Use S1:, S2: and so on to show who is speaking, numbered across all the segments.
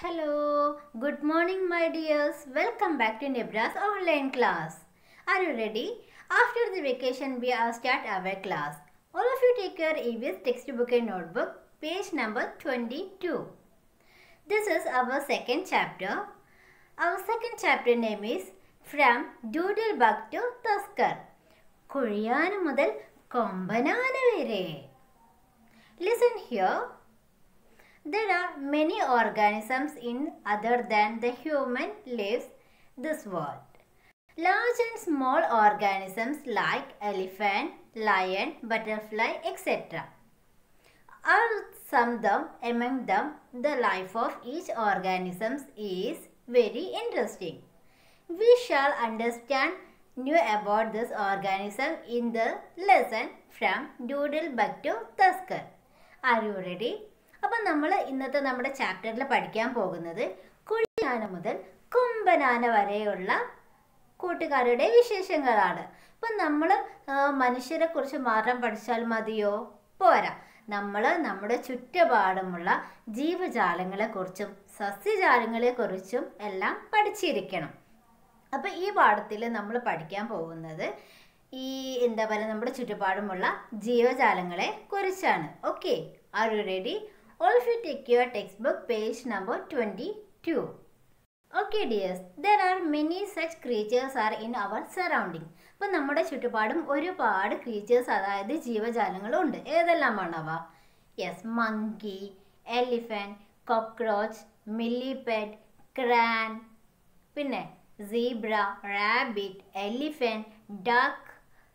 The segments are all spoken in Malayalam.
S1: Hello, good morning, my dears. Welcome back to Nebra's online class. Are you ready? After the vacation, we are start our class. All of you take your EVS textbook and notebook, page number 22. This is our second chapter. Our second chapter name is From Doodlebug to Tusker. കുഴിയാന മുതൽ കൊമ്പനാന വരെ listen here There are many organisms in other than the human lives this world. Large and small organisms like elephant, lion, butterfly, etc. Are some them among them the life of each organism is very interesting. We shall understand new about this organism in the lesson from Doodlebug to Tusker. Are you ready? അപ്പം നമ്മൾ ഇന്നത്തെ നമ്മുടെ ചാപ്റ്ററിൽ പഠിക്കാൻ പോകുന്നത് കുഴിയാന മുതൽ കൊമ്പനാന വരെയുള്ള കൂട്ടുകാരുടെ വിശേഷങ്ങളാണ് അപ്പം നമ്മൾ മനുഷ്യരെ കുറിച്ച് മാത്രം പഠിച്ചാൽ മതിയോ പോരാ നമ്മൾ നമ്മുടെ ചുറ്റുപാടുമുള്ള ജീവജാലങ്ങളെക്കുറിച്ചും സസ്യജാലങ്ങളെക്കുറിച്ചും എല്ലാം പഠിച്ചിരിക്കണം അപ്പോൾ ഈ പാഠത്തിൽ നമ്മൾ പഠിക്കാൻ പോകുന്നത് ഈ എന്താ പറയുക നമ്മുടെ ചുറ്റുപാടുമുള്ള ജീവജാലങ്ങളെ കുറിച്ചാണ് okay are you ready all of you take your textbook page number 22 okay dears there are many such creatures are in our surrounding അപ്പോൾ നമ്മുടെ ചുറ്റുപാടും ഒരുപാട് ക്രീച്ചേഴ്സ് അതായത് ജീവജാലങ്ങളുണ്ട് ഏതെല്ലാമാണ് അവ yes monkey elephant cockroach millipede crane പിന്നെ zebra rabbit elephant duck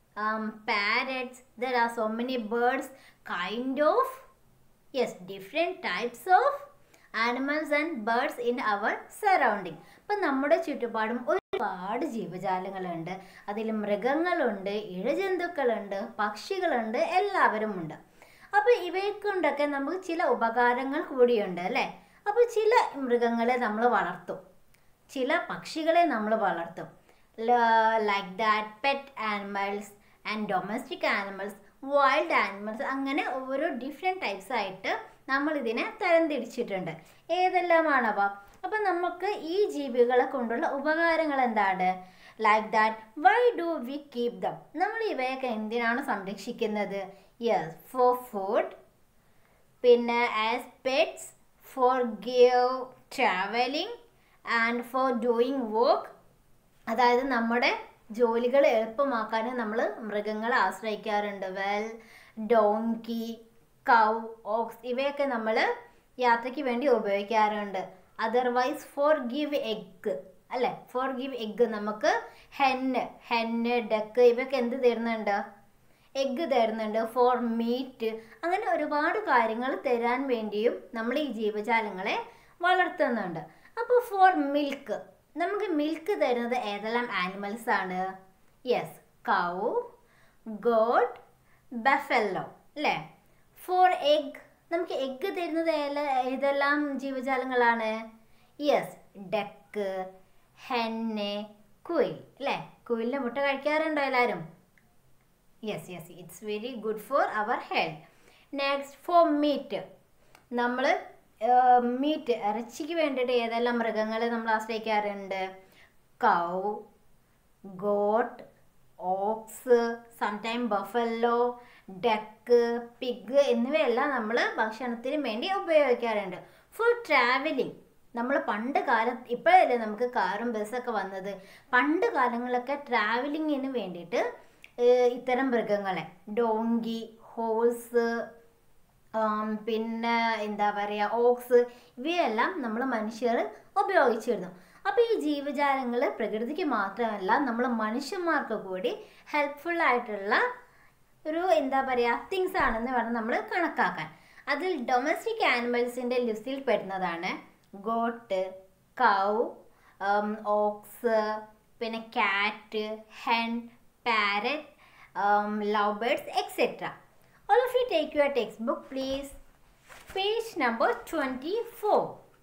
S1: parrots there are so many birds kind of yes different types of animals and birds in our surrounding അപ്പം നമ്മുടെ ചുറ്റുപാടും ഒരുപാട് ജീവജാലങ്ങളുണ്ട് അതിൽ മൃഗങ്ങളുണ്ട് ഇഴജന്തുക്കളുണ്ട് പക്ഷികളുണ്ട് എല്ലാവരും ഉണ്ട് അപ്പോൾ ഇവയെ കൊണ്ടൊക്കെ നമുക്ക് ചില ഉപകാരങ്ങൾ കൂടിയുണ്ട് അല്ലേ അപ്പോൾ ചില മൃഗങ്ങളെ നമ്മൾ വളർത്തും ചില പക്ഷികളെ നമ്മൾ വളർത്തും like that pet animals and domestic animals wild animals അങ്ങനെ ഓരോ ഡിഫറെൻറ്റ് ടൈപ്സ് ആയിട്ട് നമ്മൾ ഇതിനെ തരംതിരിച്ചിട്ടുണ്ട് ഏതെല്ലാമാണവ അപ്പം നമുക്ക് ഈ ജീവികളെ കൊണ്ടുള്ള ഉപകാരങ്ങൾ എന്താണ് like that why do we keep them നമ്മൾ ഇവയൊക്കെ എന്തിനാണ് സംരക്ഷിക്കുന്നത് യെസ് ഫോർ ഫുഡ് പിന്നെ as pets for give travelling and for doing work അതായത് നമ്മുടെ ജോലികൾ എളുപ്പമാക്കാനും നമ്മൾ മൃഗങ്ങളെ ആശ്രയിക്കാറുണ്ട് വെൽ ഡോങ്കി കൗ ഓക്സ് ഇവയൊക്കെ നമ്മൾ യാത്രയ്ക്ക് വേണ്ടി ഉപയോഗിക്കാറുണ്ട് അതർവൈസ് ഫോർ ഗിവ് എഗ്ഗ് അല്ലേ ഫോർ ഗിവ് എഗ്ഗ് നമുക്ക് ഹെന്ന് ഹെന്ന് ഡക്ക് ഇവയൊക്കെ എന്ത് തരുന്നുണ്ട് എഗ്ഗ് തരുന്നുണ്ട് ഫോർ മീറ്റ് അങ്ങനെ ഒരുപാട് കാര്യങ്ങൾ തരാൻ വേണ്ടിയും നമ്മൾ ഈ ജീവജാലങ്ങളെ വളർത്തുന്നുണ്ട് അപ്പോൾ ഫോർ മിൽക്ക് നമുക്ക് മിൽക്ക് തരുന്നത് ഏതെല്ലാം ആനിമൽസ് ആണ് യെസ് കൗ ഗോഡ് ബഫല്ലോ അല്ലേ ഫോർ എഗ് നമുക്ക് എഗ്ഗ് തരുന്നത് ഏതെല്ലാം ജീവജാലങ്ങളാണ് യെസ് ഡക്ക് ഹെന്നെ കുയിൽ അല്ലേ കുയിലിൻ്റെ മുട്ട കഴിക്കാറുണ്ടോ എല്ലാവരും yes yes it's very good for our health next for meat നമ്മൾ മീറ്റ് ഇറച്ചിക്ക് വേണ്ടിയിട്ട് ഏതെല്ലാം മൃഗങ്ങളെ നമ്മൾ ആശ്രയിക്കാറുണ്ട് cow goat ox sometime buffalo duck pig എന്നിവയെല്ലാം നമ്മൾ ഭക്ഷണത്തിന് വേണ്ടി ഉപയോഗിക്കാറുണ്ട് ഫോർ ട്രാവലിംഗ് നമ്മൾ പണ്ട് കാലം ഇപ്പോഴല്ലേ നമുക്ക് കാറും ബസ്സൊക്കെ വന്നത് പണ്ട് കാലങ്ങളിലൊക്കെ ട്രാവലിങ്ങിന് വേണ്ടിയിട്ട് ഇത്തരം മൃഗങ്ങളെ ഡോങ്കി ഹോഴ്സ് പിന്നെ എന്താ പറയുക ഓക്സ് ഇവയെല്ലാം നമ്മൾ മനുഷ്യർ ഉപയോഗിച്ചിരുന്നു അപ്പോൾ ഈ ജീവജാലങ്ങൾ പ്രകൃതിക്ക് മാത്രമല്ല നമ്മൾ മനുഷ്യന്മാർക്ക് കൂടി ഹെൽപ്ഫുൾ ആയിട്ടുള്ള ഒരു എന്താ പറയുക തിങ്സ് ആണെന്ന് വേണം നമ്മൾ കണക്കാക്കാൻ അതിൽ ഡൊമസ്റ്റിക് ആനിമൽസിൻ്റെ ലിസ്റ്റിൽ പെടുന്നതാണ് ഗോട്ട് കൗ ഓക്സ് പിന്നെ cat hen parrot love birds etcetera All of you take your textbook, please. Page number 24.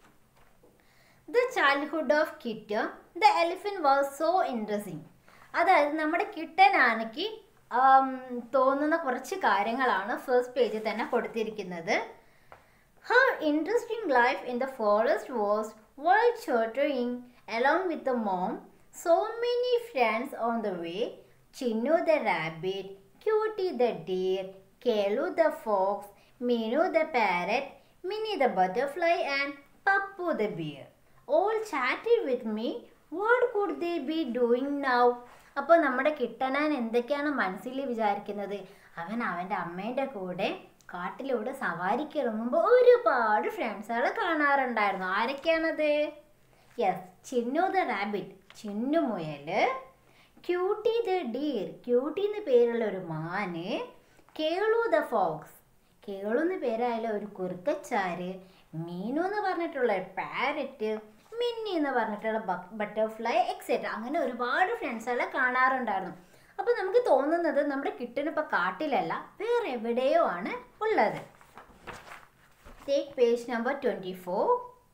S1: The childhood of Kitten, the elephant was so interesting. അതായത് നമ്മുടെ കിട്ടൻ ആനയ്ക്ക് തോന്നുന്ന കുറച്ച് കാര്യങ്ങളാണ് ഫസ്റ്റ് പേജിൽ തന്നെ കൊടുത്തിരിക്കുന്നത് Her interesting life in the forest was while chattering along with the mom. So many friends on the way. Chinnu the rabbit, Cutie the deer, Kelu the fox, Minu the parrot, Minnie the butterfly and Pappu the bear. All chatted with me. What could they be doing now? അപ്പോൾ നമ്മുടെ കിട്ടനാൻ എന്തൊക്കെയാണ് മനസ്സിൽ വിചാരിക്കുന്നത് അവൻ അവൻ്റെ അമ്മേൻ്റെ കൂടെ കാട്ടിലൂടെ സവാരിക്ക് ഇറങ്ങുമ്പോൾ ഒരുപാട് ഫ്രണ്ട്സുകളെ കാണാറുണ്ടായിരുന്നു ആരൊക്കെയാണത് yes Chinnu the rabbit Chinnu മുയൽ ക്യൂട്ടി ദ ഡീർ ക്യൂട്ടി എന്ന് പേരുള്ള ഒരു മാന് കേളു ദ ഫോക്സ് കേളു എന്ന് പേരായാലും ഒരു കുറുക്കച്ചാര് മീനു എന്ന് പറഞ്ഞിട്ടുള്ള പാരറ്റ് മിന്നി എന്ന് പറഞ്ഞിട്ടുള്ള ബട്ടർഫ്ലൈ എക്സെട്ര അങ്ങനെ ഒരുപാട് ഫ്രണ്ട്സുകളെ കാണാറുണ്ടായിരുന്നു അപ്പോൾ നമുക്ക് തോന്നുന്നത് നമ്മുടെ കിട്ടനിപ്പോൾ കാട്ടിലല്ല വേറെ എവിടെയോ ആണ് ഉള്ളത് take page number twenty four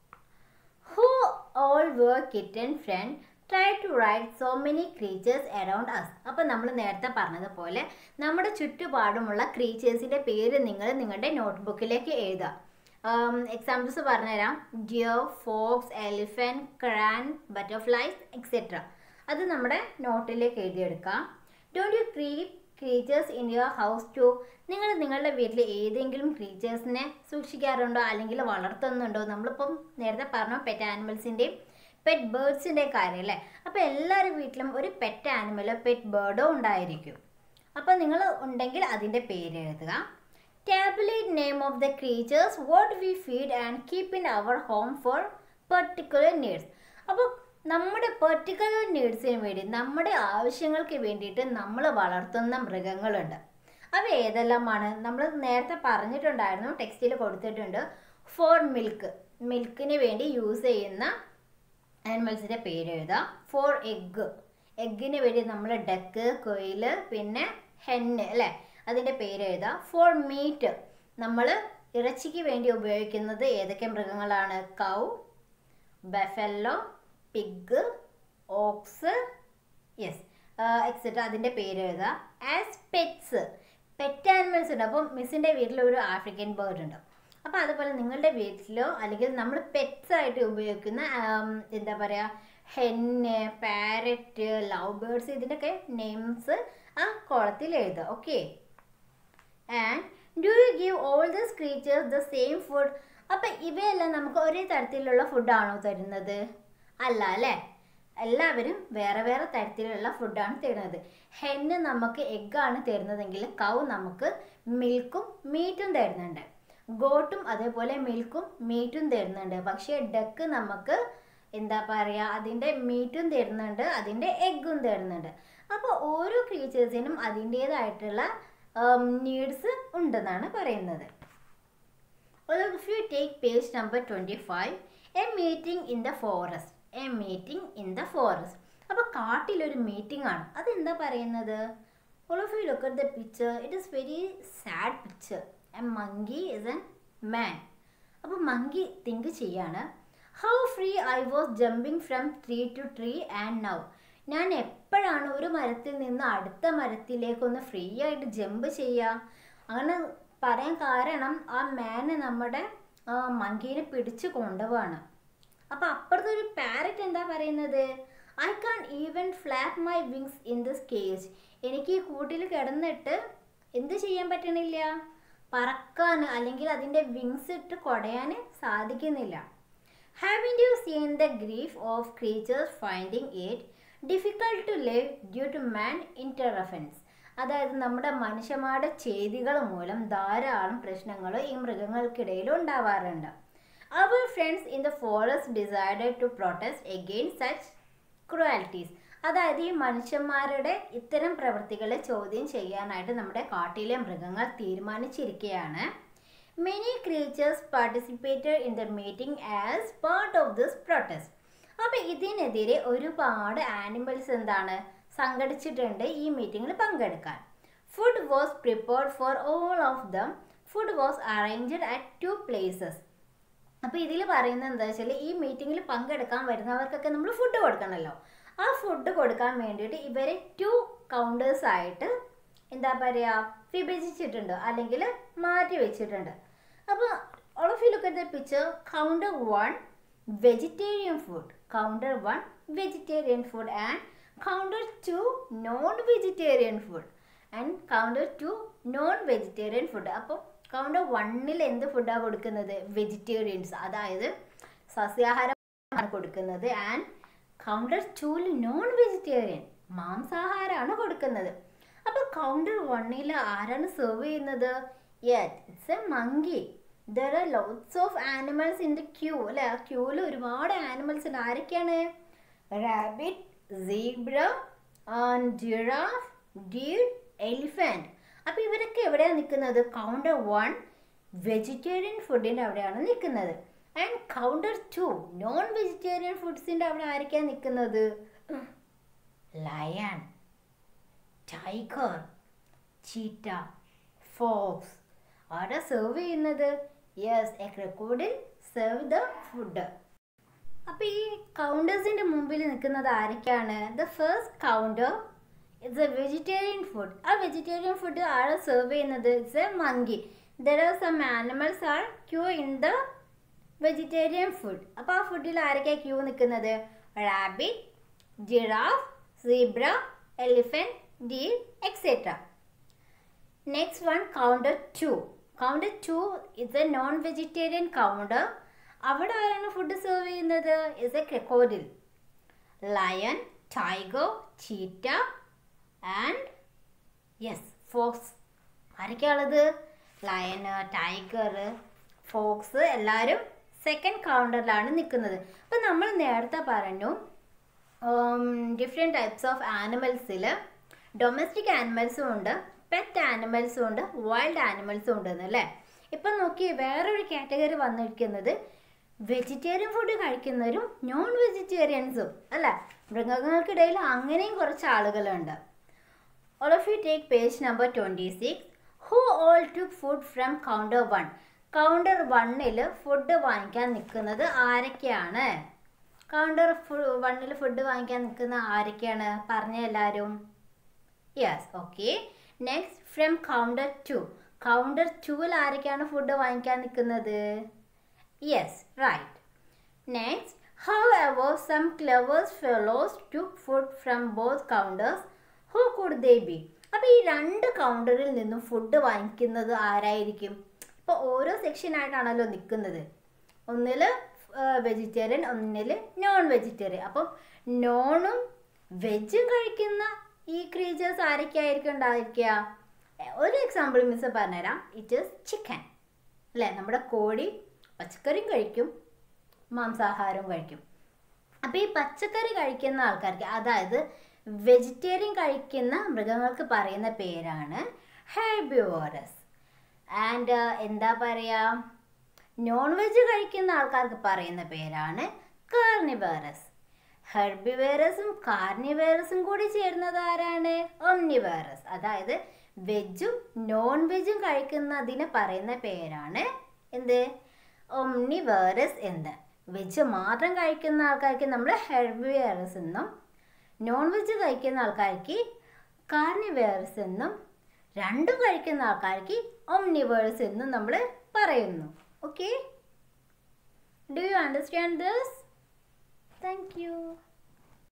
S1: who all were kitten friend try to write so many creatures around us അപ്പോൾ നമ്മൾ നേരത്തെ പറഞ്ഞതുപോലെ നമ്മുടെ ചുറ്റുപാടുമുള്ള ക്രീച്ചേഴ്സിൻ്റെ പേര് നിങ്ങൾ നിങ്ങളുടെ നോട്ട്ബുക്കിലേക്ക് എഴുതുക എക്സാമ്പിൾസ് പറഞ്ഞുതരാം deer fox elephant crane butterflies etcetera അത് നമ്മുടെ നോട്ടിലേക്ക് എഴുതിയെടുക്കാം don't you creep creatures in your house to നിങ്ങൾ നിങ്ങളുടെ വീട്ടിൽ ഏതെങ്കിലും ക്രീച്ചേഴ്സിനെ സൂക്ഷിക്കാറുണ്ടോ അല്ലെങ്കിൽ വളർത്തുന്നുണ്ടോ നമ്മളിപ്പം നേരത്തെ പറഞ്ഞു പെറ്റ് ആനിമൽസിൻ്റെയും പെറ്റ് ബേർഡ്സിൻ്റെ കാര്യം അല്ലേ അപ്പോൾ എല്ലാവരുടെ വീട്ടിലും ഒരു പെറ്റ് ആനിമലോ പെറ്റ് ബേർഡോ ഉണ്ടായിരിക്കും അപ്പോൾ നിങ്ങൾ ഉണ്ടെങ്കിൽ അതിൻ്റെ പേര് എഴുതുക tabulate name of the creatures what we feed and keep in our home for particular needs അപ്പോൾ നമ്മുടെ പെർട്ടിക്കുലർ നീഡ്സിന് വേണ്ടി നമ്മുടെ ആവശ്യങ്ങൾക്ക് വേണ്ടിയിട്ട് നമ്മൾ വളർത്തുന്ന മൃഗങ്ങളുണ്ട് അവ ഏതെല്ലാമാണ് നമ്മൾ നേരത്തെ പറഞ്ഞിട്ടുണ്ടായിരുന്നു ടെക്സ്റ്റിൽ കൊടുത്തിട്ടുണ്ട് ഫോർ മിൽക്ക് മിൽക്കിന് വേണ്ടി യൂസ് ചെയ്യുന്ന ആനിമൽസിൻ്റെ പേര് എഴുതാം ഫോർ എഗ്ഗ് എഗ്ഗിന് വേണ്ടി നമ്മൾ ഡക്ക് കൊയില് പിന്നെ ഹെന്ന് അല്ലേ അതിൻ്റെ പേര് എഴുതാം ഫോർ മീറ്റ് നമ്മൾ ഇറച്ചിക്ക് വേണ്ടി ഉപയോഗിക്കുന്നത് ഏതൊക്കെ മൃഗങ്ങളാണ് cow buffalo pig ox yes etcetera അതിൻ്റെ പേര് എഴുതാം ആസ് പെറ്റ്സ് പെറ്റ് ആനിമൽസ് ഉണ്ട് അപ്പം മിസ്സിൻ്റെ വീട്ടിൽ ഒരു ആഫ്രിക്കൻ ബേർഡ് ഉണ്ട് അപ്പോൾ അതുപോലെ നിങ്ങളുടെ വീട്ടിലോ അല്ലെങ്കിൽ നമ്മൾ പെറ്റ്സ് ആയിട്ട് ഉപയോഗിക്കുന്ന എന്താ പറയുക ഹെന്ന് പാരറ്റ് ലവ് ബേർഡ്സ് ഇതിൻ്റെയൊക്കെ നെയിംസ് ആ കോളത്തിൽ എഴുതുക okay and do you give all these creatures the same food അപ്പം ഇവയെല്ലാം നമുക്ക് ഒരേ തരത്തിലുള്ള ഫുഡാണോ തരുന്നത് അല്ല അല്ലേ എല്ലാവരും വേറെ വേറെ തരത്തിലുള്ള ഫുഡാണ് തരുന്നത് ഹെന്ന് നമുക്ക് എഗ്ഗാണ് തരുന്നതെങ്കിൽ കൗ നമുക്ക് മിൽക്കും മീറ്റും തരുന്നുണ്ട് ഗോട്ടും അതേപോലെ മിൽക്കും മീറ്റും തരുന്നുണ്ട് പക്ഷേ ഡക്ക് നമുക്ക് എന്താ പറയുക അതിൻ്റെ മീറ്റും തരുന്നുണ്ട് അതിൻ്റെ എഗ്ഗും തരുന്നുണ്ട് അപ്പോൾ ഓരോ ക്രീച്ചേഴ്സിനും അതിൻ്റേതായിട്ടുള്ള നീഡ്സ് ഉണ്ടെന്നാണ് പറയുന്നത് if you take page number 25 a meeting in the forest a meeting in the forest അപ്പോൾ കാട്ടിലൊരു മീറ്റിംഗ് ആണ് അതെന്താ പറയുന്നത് all of you look at the picture it is very sad picture a monkey is a man അപ്പോൾ മങ്കി തിങ്ക് ചെയ്യാണ് how free I was jumping from tree to tree and now ഞാൻ എപ്പോഴാണ് ഒരു മരത്തിൽ നിന്ന് അടുത്ത മരത്തിലേക്കൊന്ന് ഫ്രീ ആയിട്ട് ജമ്പ് ചെയ്യുക അങ്ങനെ പറയാൻ കാരണം ആ മാന് നമ്മുടെ മങ്കീനെ പിടിച്ചു കൊണ്ടുപോവാണ് അപ്പം അപ്പുറത്തെ ഒരു പാരറ്റ് എന്താ പറയുന്നത് I can't even flap my wings in this cage എനിക്ക് ഈ കൂട്ടിൽ കിടന്നിട്ട് എന്ത് ചെയ്യാൻ പറ്റണില്ല പറക്കാൻ അല്ലെങ്കിൽ അതിൻ്റെ വിങ്സ് ഇട്ട് കുടയാൻ സാധിക്കുന്നില്ല having you seen the grief of creatures finding it difficult to live due to man interference അതായത് നമ്മുടെ മനുഷ്യന്മാരുടെ ചെയ്തികൾ മൂലം ധാരാളം പ്രശ്നങ്ങൾ ഈ മൃഗങ്ങൾക്കിടയിൽ ഉണ്ടാവാറുണ്ട് our friends in the forest decided to protest against such cruelties അതായത് ഈ മനുഷ്യന്മാരുടെ ഇത്തരം പ്രവൃത്തികളെ ചോദ്യം ചെയ്യാനായിട്ട് നമ്മുടെ കാട്ടിലെ മൃഗങ്ങൾ തീരുമാനിച്ചിരിക്കുകയാണ് many creatures participated in the meeting as part of this protest അപ്പോൾ ഇതിനെതിരെ ഒരുപാട് ആനിമൽസ് എന്താണ് സംഘടിച്ചിട്ടുണ്ട് ഈ മീറ്റിങ്ങിൽ പങ്കെടുക്കാൻ food was prepared for all of them food was arranged at two places അപ്പോൾ ഇതിൽ പറയുന്നത് എന്താ വെച്ചാൽ ഈ മീറ്റിങ്ങിൽ പങ്കെടുക്കാൻ വരുന്നവർക്കൊക്കെ നമ്മൾ ഫുഡ് കൊടുക്കണമല്ലോ ആ ഫുഡ് കൊടുക്കാൻ വേണ്ടിയിട്ട് ഇവരെ ടു കൗണ്ടേഴ്സ് ആയിട്ട് എന്താ പറയുക വിഭജിച്ചിട്ടുണ്ട് അല്ലെങ്കിൽ മാറ്റി വെച്ചിട്ടുണ്ട് അപ്പോൾ all of you look at the picture counter 1 vegetarian food counter 1 vegetarian food and counter 2 non vegetarian food and counter 2 non vegetarian food അപ്പോൾ കൗണ്ടർ വണ്ണിൽ എന്ത് ഫുഡാണ് കൊടുക്കുന്നത് വെജിറ്റേറിയൻസ് അതായത് സസ്യാഹാരമാണ് കൊടുക്കുന്നത് ആൻഡ് കൗണ്ടർ ടൂവിൽ നോൺ വെജിറ്റേറിയൻ മാംസാഹാരമാണ് കൊടുക്കുന്നത് അപ്പോൾ കൗണ്ടർ വണ്ണിൽ ആരാണ് സെർവ് ചെയ്യുന്നത് yet it's a monkey there are lots of animals in the queue അല്ലെ ആ ക്യൂവിൽ ഒരുപാട് ആനിമൽസ് ഉണ്ട് ആരൊക്കെയാണ് rabbit zebra giraffe deer elephant അപ്പോൾ ഇവരൊക്കെ എവിടെയാണ് നിൽക്കുന്നത് കൗണ്ടർ വൺ വെജിറ്റേറിയൻ ഫുഡിൻ്റെ അവിടെയാണ് നിൽക്കുന്നത് and counter two non vegetarian ഫുഡ്സിൻ്റെ അവിടെ ആരൊക്കെയാണ് നിൽക്കുന്നത് ലയൺ ടൈഗർ ചീറ്റ ഫോക്സ് ആരാ സെർവ് ചെയ്യുന്നത് yes a crocodile serve the food അപ്പോൾ ഈ കൗണ്ടേഴ്സിൻ്റെ മുമ്പിൽ നിൽക്കുന്നത് ആരൊക്കെയാണ് the first counter it's a vegetarian food ആ വെജിറ്റേറിയൻ ഫുഡ് ആരാ സെർവ് ചെയ്യുന്നത് it's a monkey there are some animals are queue in the vegetarian food അപ്പോൾ ആ ഫുഡിൽ ആരൊക്കെയാണ് ക്യൂ നിൽക്കുന്നത് rabbit giraffe zebra elephant deer etcetera next one counter two counter two is a non vegetarian counter അവിടെ ആരാണ് ഫുഡ് സെർവ് ചെയ്യുന്നത് is a crocodile lion tiger cheetah and yes fox ആരൊക്കെയാണുള്ളത് ലയന് ടൈഗർ ഫോക്സ് എല്ലാവരും സെക്കൻഡ് കൗണ്ടറിലാണ് നിൽക്കുന്നത് അപ്പം നമ്മൾ നേരത്തെ പറഞ്ഞു ഡിഫറെൻറ്റ് ടൈപ്സ് ഓഫ് ആനിമൽസിൽ ഡൊമസ്റ്റിക് ആനിമൽസും ഉണ്ട് പെറ്റ് ആനിമൽസും ഉണ്ട് വൈൽഡ് ആനിമൽസും ഉണ്ടെന്ന് അല്ലേ ഇപ്പം നോക്കി വേറൊരു കാറ്റഗറി വന്നിരിക്കുന്നത് വെജിറ്റേറിയൻ ഫുഡ് കഴിക്കുന്നവരും നോൺ വെജിറ്റേറിയൻസും അല്ല മൃഗങ്ങൾക്കിടയിൽ അങ്ങനെയും കുറച്ച് ആളുകളുണ്ട് all of you take page number twenty six who all to food from counter one counter വണ്ണിൽ ഫുഡ് വാങ്ങിക്കാൻ നിൽക്കുന്നത് ആരൊക്കെയാണ് കൗണ്ടർ വണ്ണിൽ ഫുഡ് വാങ്ങിക്കാൻ നിൽക്കുന്ന ആരൊക്കെയാണ് പറഞ്ഞ എല്ലാവരും yes okay next from counter two counter ടുവിൽ ആരൊക്കെയാണ് ഫുഡ് വാങ്ങിക്കാൻ നിൽക്കുന്നത് yes right next however some clever fellows to food from both counters who could they be അപ്പോൾ ഈ രണ്ട് കൗണ്ടറിൽ നിന്നും ഫുഡ് വാങ്ങിക്കുന്നത് ആരായിരിക്കും ഇപ്പോൾ ഓരോ സെക്ഷനായിട്ടാണല്ലോ നിൽക്കുന്നത് ഒന്നിൽ വെജിറ്റേറിയൻ ഒന്നിൽ നോൺ വെജിറ്റേറിയൻ അപ്പം നോണും വെജും കഴിക്കുന്ന ഈ ക്രീച്ചേഴ്സ് ആരൊക്കെയായിരിക്കും ഉണ്ടായിരിക്കുക ഒരു എക്സാമ്പിൾ മിസ് പറഞ്ഞുതരാം ഇറ്റ് ഈസ് ചിക്കൻ അല്ലേ നമ്മുടെ കോഴി പച്ചക്കറിയും കഴിക്കും മാംസാഹാരവും കഴിക്കും അപ്പോൾ ഈ പച്ചക്കറി കഴിക്കുന്ന ആൾക്കാർക്ക് അതായത് വെജിറ്റേറിയൻ കഴിക്കുന്ന മൃഗങ്ങൾക്ക് പറയുന്ന പേരാണ് ഹെർബിവോറസ് ആൻഡ് എന്താ പറയുക നോൺ വെജ് കഴിക്കുന്ന ആൾക്കാർക്ക് പറയുന്ന പേരാണ് കാർണിവേറസ് ഹെർബിവേറസും കാർണിവേറസും കൂടി ചേരുന്നത് ആരാണ് ഒംനിവേറസ് അതായത് വെജും നോൺ വെജും കഴിക്കുന്നതിന് പറയുന്ന പേരാണ് എന്ത് ഒംനിവേറസ് എന്ന് വെജ് മാത്രം കഴിക്കുന്ന ആൾക്കാർക്ക് നമ്മൾ ഹെർബിവേറസ് എന്നും നോൺ വെജ് കഴിക്കുന്ന ആൾക്കാർക്ക് കാർണിവേറസ് എന്നും രണ്ടും കഴിക്കുന്ന ആൾക്കാർക്ക് ഒംനിവേഴ്സ് എന്നും നമ്മൾ പറയുന്നു okay do you understand this thank U